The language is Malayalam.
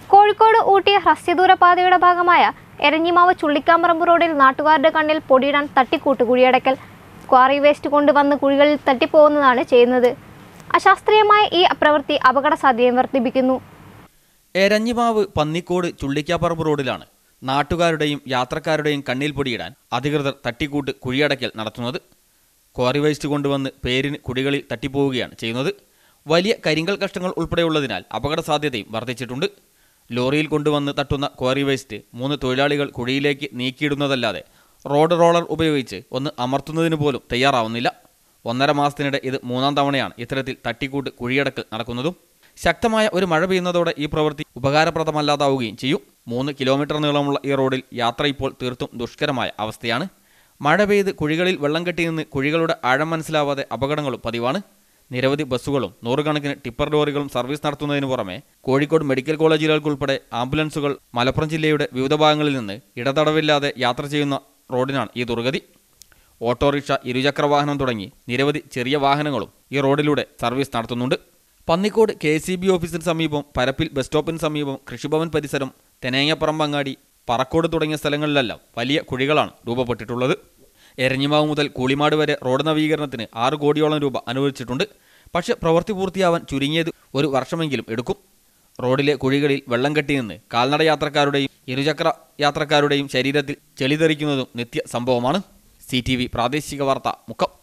കോഴിക്കോട് ഊട്ടി ഹ്രസ്വദൂര പാതയുടെ ഭാഗമായ എരഞ്ഞിമാവ് ചുള്ളിക്കാമ്പറമ്പ് റോഡിൽ നാട്ടുകാരുടെ കണ്ണിൽ പൊടിയിടാൻ തട്ടിക്കൂട്ട് കുഴിയടക്കൽ ക്വാറി വേസ്റ്റ് കൊണ്ടുവന്ന് കുഴികളിൽ തട്ടിപ്പോകുന്നതാണ് ചെയ്യുന്നത് അശാസ്ത്രീയമായ ഈ പ്രവൃത്തി അപകട സാധ്യതയും വർദ്ധിപ്പിക്കുന്നു എരഞ്ഞിമാവ് പന്നിക്കോട് ചുള്ളിക്കാപ്പറമ്പ് റോഡിലാണ് നാട്ടുകാരുടെയും യാത്രക്കാരുടെയും കണ്ണിൽ പൊടിയിടാൻ അധികൃതർ തട്ടിക്കൂട്ട് കുഴിയടക്കൽ നടത്തുന്നത് ക്വാറി വേസ്റ്റ് കൊണ്ടുവന്ന് പേരിന് കുഴികളിൽ തട്ടിപ്പോവുകയാണ് ചെയ്യുന്നത് വലിയ കരിങ്കൽ കഷ്ടങ്ങൾ ഉൾപ്പെടെയുള്ളതിനാൽ അപകട സാധ്യതയും വർദ്ധിച്ചിട്ടുണ്ട് ലോറിയിൽ കൊണ്ടുവന്ന് തട്ടുന്ന ക്വാറി വേസ്റ്റ് മൂന്ന് തൊഴിലാളികൾ കുഴിയിലേക്ക് നീക്കിയിടുന്നതല്ലാതെ റോഡ് റോളർ ഉപയോഗിച്ച് ഒന്ന് അമർത്തുന്നതിന് പോലും തയ്യാറാവുന്നില്ല ഒന്നര മാസത്തിനിടെ ഇത് മൂന്നാം തവണയാണ് ഇത്തരത്തിൽ തട്ടിക്കൂട്ട് കുഴിയടക്കൽ നടക്കുന്നതും ശക്തമായ ഒരു മഴ പെയ്യുന്നതോടെ ഈ പ്രവൃത്തി ഉപകാരപ്രദമല്ലാതാവുകയും ചെയ്യും മൂന്ന് കിലോമീറ്റർ നീളമുള്ള ഈ റോഡിൽ യാത്ര ഇപ്പോൾ തീർത്തും ദുഷ്കരമായ അവസ്ഥയാണ് മഴ പെയ്ത് കുഴികളിൽ വെള്ളം കെട്ടി നിന്ന് കുഴികളുടെ ആഴം മനസ്സിലാവാതെ അപകടങ്ങളും പതിവാണ് നിരവധി ബസ്സുകളും നൂറുകണക്കിന് ടിപ്പർ ലോറികളും സർവീസ് നടത്തുന്നതിന് പുറമെ കോഴിക്കോട് മെഡിക്കൽ കോളേജുകൾക്കുൾപ്പെടെ ആംബുലൻസുകൾ മലപ്പുറം ജില്ലയുടെ വിവിധ ഭാഗങ്ങളിൽ നിന്ന് ഇടതടവില്ലാതെ യാത്ര ചെയ്യുന്ന റോഡിനാണ് ഈ ദുർഗതി ഓട്ടോറിക്ഷ ഇരുചക്ര വാഹനം തുടങ്ങി നിരവധി ചെറിയ വാഹനങ്ങളും ഈ റോഡിലൂടെ സർവീസ് നടത്തുന്നുണ്ട് പന്നിക്കോട് കെ സി ബി ഓഫീസിന് സമീപം പരപ്പിൽ ബസ് സ്റ്റോപ്പിന് സമീപം കൃഷിഭവൻ പരിസരം തെനേങ്ങപ്പറമ്പങ്ങാടി പറക്കോട് തുടങ്ങിയ സ്ഥലങ്ങളിലെല്ലാം വലിയ കുഴികളാണ് രൂപപ്പെട്ടിട്ടുള്ളത് എരഞ്ഞിമാവ് മുതൽ കൂളിമാട് വരെ റോഡ് നവീകരണത്തിന് ആറ് കോടിയോളം രൂപ അനുവദിച്ചിട്ടുണ്ട് പക്ഷേ പ്രവൃത്തി പൂർത്തിയാവാൻ ചുരുങ്ങിയത് ഒരു വർഷമെങ്കിലും എടുക്കും റോഡിലെ കുഴികളിൽ വെള്ളം കെട്ടി നിന്ന് കാൽനട യാത്രക്കാരുടെയും ഇരുചക്ര യാത്രക്കാരുടെയും ശരീരത്തിൽ ചെളിതെറിക്കുന്നതും നിത്യ സംഭവമാണ് സി പ്രാദേശിക വാർത്ത മുക്കം